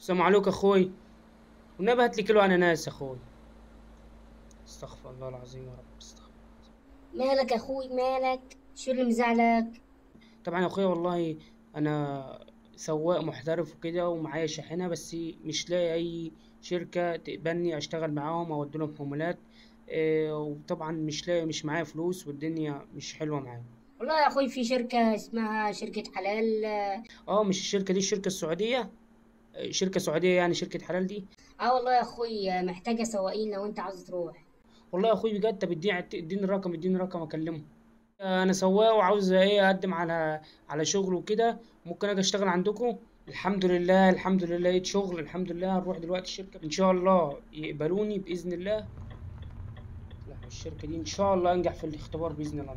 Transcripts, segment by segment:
السلام عليكم اخوي والنبي هات لي كيلو اناناس يا اخوي استغفر الله العظيم يا رب استغفر مالك يا اخوي مالك شو اللي مزعلك طبعا يا اخويا والله انا سواق محترف وكده ومعايا شاحنه بس مش لاقي اي شركه تقبلني اشتغل معاهم او اديلهم حمولات إيه وطبعا مش لاقي مش معايا فلوس والدنيا مش حلوه معايا والله يا اخوي في شركة اسمها شركة حلال اه مش الشركه دي الشركه السعوديه آه، شركه سعوديه يعني شركه حلال دي اه والله يا اخوي محتاجة سواقين لو انت عاوز تروح والله يا اخوي بجد طب اديني اديني الرقم اديني الرقم اكلمه انا سواق وعاوز ايه اقدم على على شغل وكده ممكن اجي اشتغل عندكم الحمد لله الحمد لله لقيت شغل الحمد لله هنروح دلوقتي الشركه ان شاء الله يقبلوني باذن الله لا الشركه دي ان شاء الله انجح في الاختبار باذن الله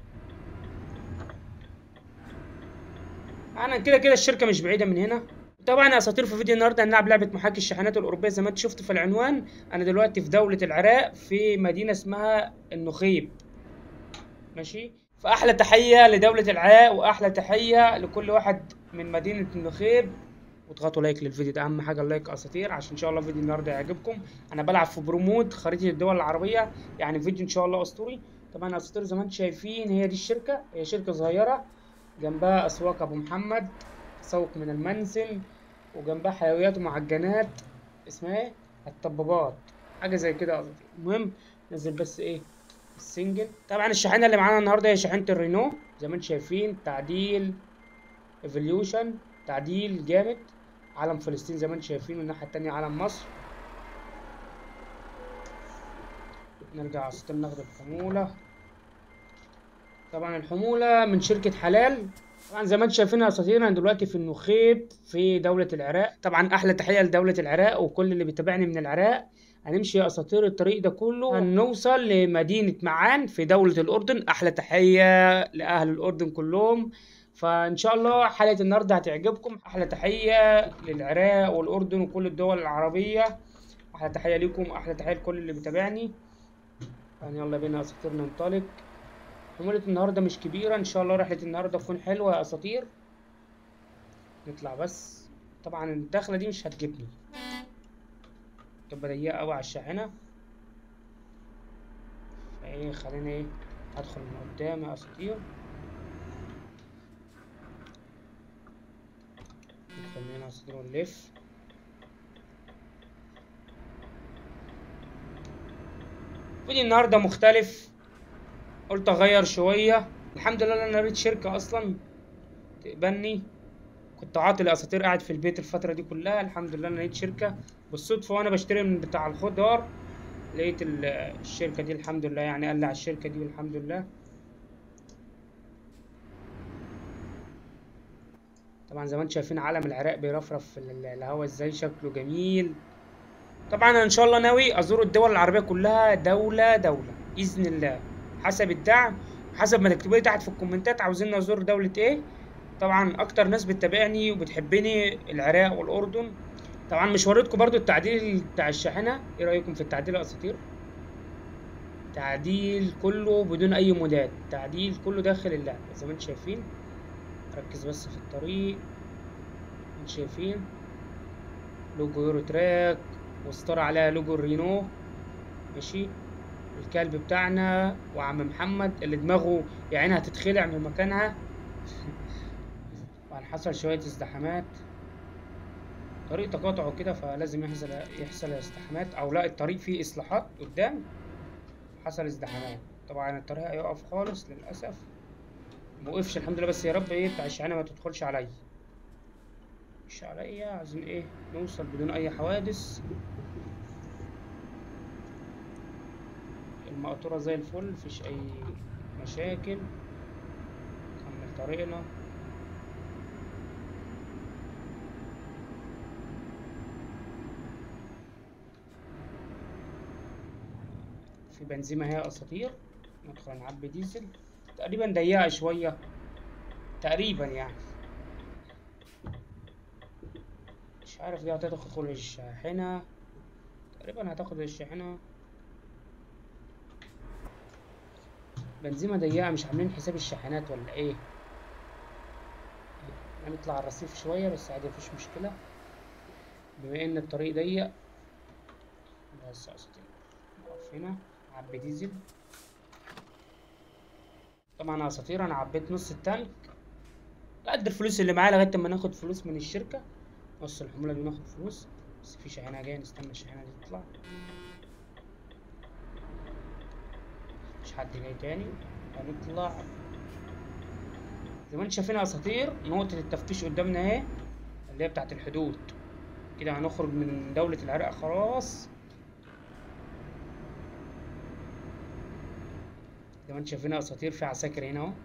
انا كده كده الشركه مش بعيده من هنا طبعا يا اساطير في فيديو النهارده هنلعب لعبه محاكي الشاحنات الاوروبيه زي ما انت شفت في العنوان انا دلوقتي في دوله العراق في مدينه اسمها النخيب ماشي فاحلى تحيه لدوله العراق واحلى تحيه لكل واحد من مدينه النخيب وتضغطوا لايك للفيديو ده اهم حاجه اللايك اساطير عشان ان شاء الله فيديو النهارده يعجبكم انا بلعب في برومود خريطه الدول العربيه يعني فيديو ان شاء الله اسطوري طبعا يا اساطير زي ما انتم شايفين هي دي الشركه هي شركه صغيره جنبها اسواق ابو محمد تسوق من المنزل وجنبها حلويات ومعجنات اسمها ايه الطبابات حاجه زي كده قصدي المهم نزل بس ايه السنجل طبعا الشاحنه اللي معانا النهارده هي شاحنه الرينو زي ما انتم شايفين تعديل ايفوليوشن تعديل جامد علم فلسطين زي ما انتم شايفين والناحيه التانية علم مصر نرجع على السيستم ناخد الحموله طبعا الحموله من شركه حلال طبعا زي ما انتم شايفين يا اساطير انا دلوقتي في النخيب في دوله العراق طبعا احلى تحيه لدوله العراق وكل اللي بيتابعني من العراق هنمشي يا اساطير الطريق ده كله هنوصل لمدينه معان في دوله الاردن احلى تحيه لاهل الاردن كلهم فان شاء الله حلقه النهارده هتعجبكم احلى تحيه للعراق والاردن وكل الدول العربيه احلى تحيه ليكم احلى تحيه لكل اللي بيتابعني يعني يلا بينا يا اساطير ننطلق حمولة النهارده مش كبيرة ان شاء الله رحلة النهارده تكون حلوة يا اساطير نطلع بس طبعا الدخلة دي مش هتجيبني تبقى ضيقة اوي على الشاحنة فايه خلينا ايه ادخل من قدام يا اساطير ندخل من هنا يا اساطير ونلف فيديو النهارده مختلف قلت اغير شويه الحمد لله انا لقيت شركه اصلا تقبلني كنت عاطل اساطير قاعد في البيت الفتره دي كلها الحمد لله انا لقيت شركه بالصدفه وانا بشتري من بتاع الخضار لقيت ال- الشركه دي الحمد لله يعني قال لي على الشركه دي والحمد لله طبعا زي ما انتم شايفين علم العراق بيرفرف في ال- الهوا ازاي شكله جميل طبعا انا ان شاء الله ناوي ازور الدول العربيه كلها دوله دوله باذن الله حسب الدعم حسب ما تكتبوا لي تحت في الكومنتات عاوزين ازور دوله ايه طبعا اكتر ناس بتتابعني وبتحبني العراق والاردن طبعا مش وريتكم برضو التعديل بتاع الشاحنه ايه رايكم في التعديل يا اساطير تعديل كله بدون اي مودات تعديل كله داخل اللعبه زي ما انتم شايفين ركز بس في الطريق انتم شايفين لوجو يورو تراك وستار عليها لوجو الرينو ماشي الكلب بتاعنا وعم محمد اللي دماغه يا عينها هتتخلع من مكانها طبعا حصل شوية ازدحامات طريق تقاطع وكده فلازم يحصل يحصل ازدحامات او لا الطريق فيه اصلاحات قدام حصل ازدحامات طبعا الطريق هيقف خالص للاسف موقفش الحمد لله بس يا رب ايه بتاع الشحنة ما تدخلش عليا مش عليا عايزين ايه نوصل بدون اي حوادث المقطورة زي الفل مفيش أي مشاكل نكمل طريقنا في بنزيمة هي أساطير ندخل نعبي ديزل تقريبا ضيقة شوية تقريبا يعني مش عارف دي هتدخل الشاحنة تقريبا هتاخد الشاحنة بنزيمة ضيقة مش عاملين حساب الشاحنات ولا ايه هنطلع على الرصيف شوية بس عادي مفيش مشكلة بما ان الطريق ضيق بس يا اساطير نقف هنا نعبي ديزل طبعا يا اساطير انا عبيت نص التانك قد الفلوس اللي معايا لغايه اما ناخد فلوس من الشركه نص الحموله دي ناخد فلوس بس في شاحنه جايه نستنى الشاحنه دي تطلع مش حد جاي تاني هنطلع زي ما انتم شايفين يا اساطير نقطة التفتيش قدامنا اهي اللي هي بتاعت الحدود كده هنخرج من دولة العراق خلاص زي ما انتم شايفين يا اساطير في عساكر هنا اهو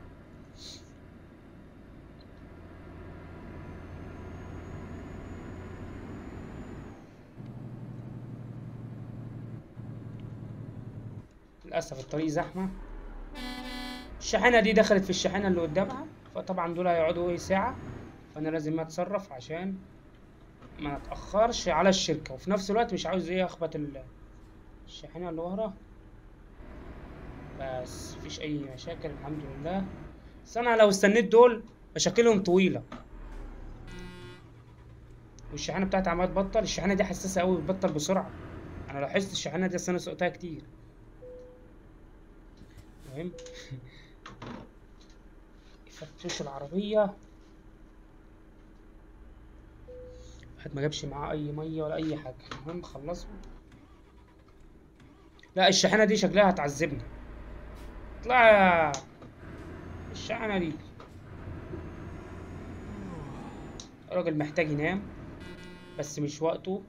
للأسف الطريق زحمة الشاحنة دي دخلت في الشاحنة اللي قدامها فطبعا دول هيقعدوا ايه ساعة فأنا لازم أتصرف عشان ما نتأخرش على الشركة وفي نفس الوقت مش عاوز ايه أخبط ال- الشاحنة اللي ورا بس مفيش أي مشاكل الحمد لله بس أنا لو استنيت دول مشاكلهم طويلة والشاحنة بتاعتي عمالة تبطل الشاحنة دي حساسة أوي بتبطل بسرعة أنا لاحظت الشاحنة دي أصل أنا سوقتها كتير المهم يفتشوا العربية واحد ما جابش معاه أي مية ولا أي حاجة المهم خلصوا لا الشاحنة دي شكلها هتعذبنا اطلع يا الشاحنة دي الراجل محتاج ينام بس مش وقته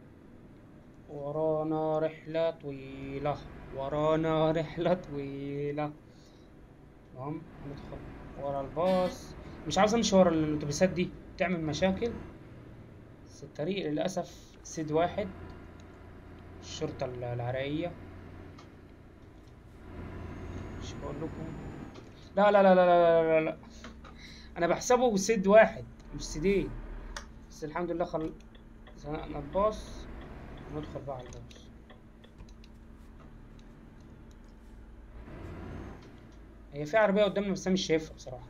ورانا رحلة طويلة ورانا رحلة طويلة تمام هندخل ورا الباص مش عاوز امشي ورا الاتوبيسات دي بتعمل مشاكل بس الطريق للأسف سيد واحد الشرطة ال- العراقية مش بقول لكم لا لا لا لا لا لا, لا. انا بحسبه سيد واحد مش سيدين بس الحمد لله خل... زنقنا الباص ندخل بقى على الباص هي في عربية قدامنا بس انا مش شايفها بصراحة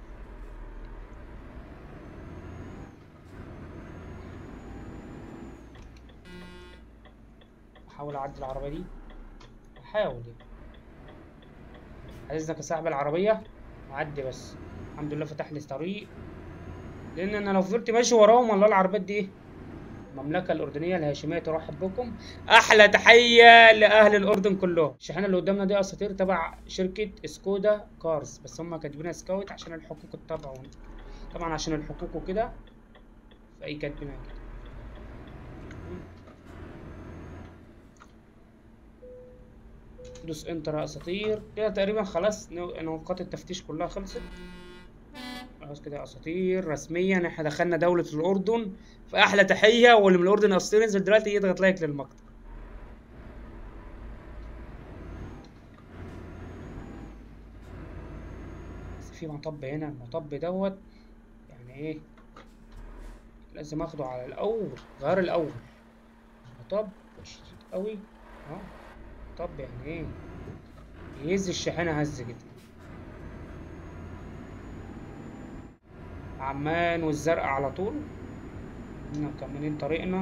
احاول اعدي العربية دي احاول يعني عايزك يا صاحب العربية اعدي بس الحمد لله فتح لي طريق لان انا لو فضلت ماشي وراهم والله العربيات دي إيه؟ المملكة الأردنية الهاشمية ترحب بكم أحلى تحية لأهل الأردن كلهم الشاحنة اللي قدامنا دي أساطير تبع شركة سكودا كارز بس هم كاتبينها سكاوت عشان الحقوق الطبع طبعا عشان الحقوق وكده فأي كاتبينها كده دوس انتر يا اساطير كده تقريبا خلاص نو- نقاط التفتيش كلها خلصت خلاص كده يا اساطير رسميا احنا دخلنا دولة الاردن فاحلى تحية واللي من الاردن اساطير ينزل دلوقتي يضغط لايك للمقطع بس في مطب هنا المطب دوت يعني ايه لازم اخده على الاول غير الاول مطب شديد قوي اه طب يعني ايه يهز الشاحنة هز كده عمان والزرقاء على طول احنا مكملين طريقنا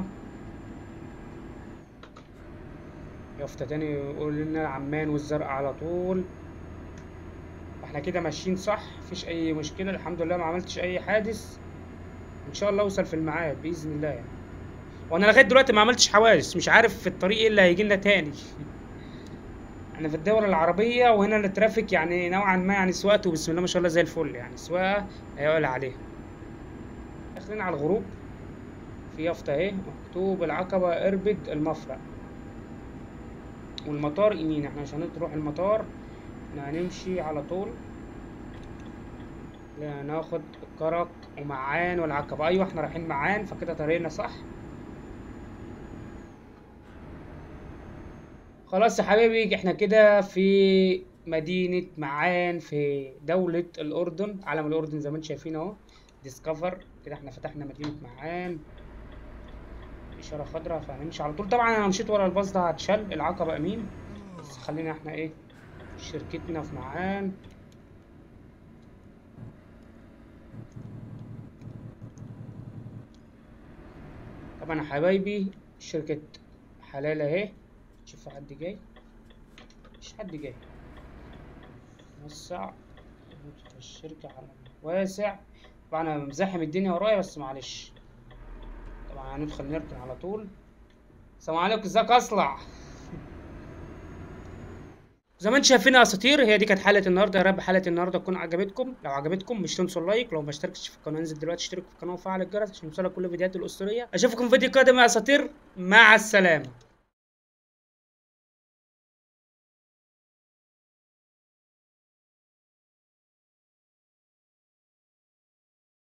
يافطة تاني يقول لنا عمان والزرقاء على طول احنا كده ماشيين صح مفيش اي مشكلة الحمد لله ما عملتش اي حادث ان شاء الله اوصل في الميعاد باذن الله يعني وانا لغايه دلوقتي ما عملتش حوادث مش عارف في الطريق ايه اللي هيجي لنا تاني احنا في الدول العربيه وهنا الترافيك يعني نوعا ما يعني سواقته بسم الله ما شاء الله زي الفل يعني سواقه لا يعلى عليها داخلين على الغروب في يافطه اهي مكتوب العقبه اربد المفرق والمطار يمين احنا عشان نروح المطار احنا هنمشي على طول لا ناخد الكرك ومعان والعقبة أيوة احنا رايحين معان فكده طريقنا صح خلاص يا حبايبي احنا كده في مدينة معان في دولة الأردن علم الأردن زي ما انتم شايفين اهو ديسكفر كده احنا فتحنا مدينة معان إشارة خضراء فهنمشي على طول طبعا أنا مشيت ورا الباص ده هتشل العقبة أمين بس خلينا احنا ايه شركتنا في معان طبعا يا حبايبي شركة حلال اهي شوف في حد جاي مش حد جاي وسع ندخل الشركة على واسع طبعا انا مزاحم الدنيا ورايا بس معلش طبعا هندخل نركن على طول السلام عليكم ازيك اصلع زي ما انتم شايفين يا اساطير هي دي كانت حلقه النهارده يا رب حلقه النهارده تكون عجبتكم لو عجبتكم مش تنسوا اللايك لو ما اشتركتش في القناه انزل دلوقتي اشترك في القناه وفعل الجرس عشان يوصلك كل الفيديوهات الاسطوريه اشوفكم في فيديو قادم يا اساطير مع السلامه